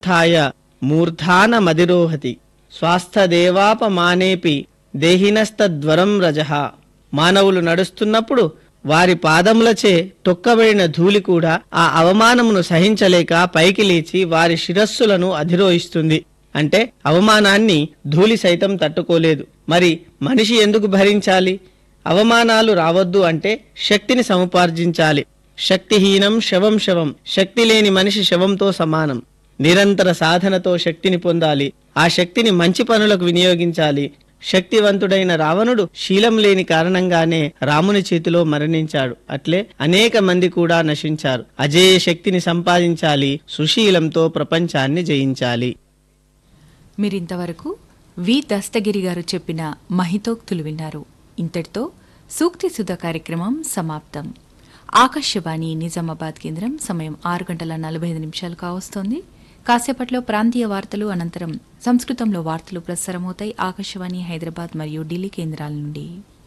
థాయ మూర్ధాన మదిరోహతి స్వాస్థదేవాపమానేపి దేహినస్తద్వరం రజః మానవులు నడుస్తున్నప్పుడు వారి పాదములచే తొక్కబడిన ధూళి కూడా ఆ అవమానమును సహించలేక పైకి లేచి వారి శిరస్సులను అధిరోహిస్తుంది అంటే అవమానాన్ని ధూళి సైతం తట్టుకోలేదు మరి మనిషి ఎందుకు భరించాలి అవమానాలు రావద్దు అంటే శక్తిని సముపార్జించాలి శక్తిహీనం శవం శవం శక్తి లేని మనిషి శవంతో సమానం నిరంతర సాధనతో శక్తిని పొందాలి ఆ శక్తిని మంచి పనులకు వినియోగించాలి శక్తివంతుడైన రావణుడు శీలం లేని కారణంగానే రాముని చేతిలో మరణించాడు అట్లే అనేక మంది కూడా నశించారు అజేయ శక్తిని సంపాదించాలి సుశీలంతో ప్రపంచాన్ని జయించాలి మీరింతవరకు వి దస్తగిరి గారు చెప్పిన మహితోక్తులు విన్నారు ఇంతటితో సూక్తి సుధ కార్యక్రమం సమాప్తం ఆకాశవాణి నిజామాబాద్ కేంద్రం సమయం ఆరు గంటల నలభై ఐదు నిమిషాలు కావస్తోంది కాసేపట్లో ప్రాంతీయ వార్తలు అనంతరం సంస్కృతంలో వార్తలు ప్రసారమవుతాయి ఆకాశవాణి హైదరాబాద్ మరియు ఢిల్లీ కేంద్రాల నుండి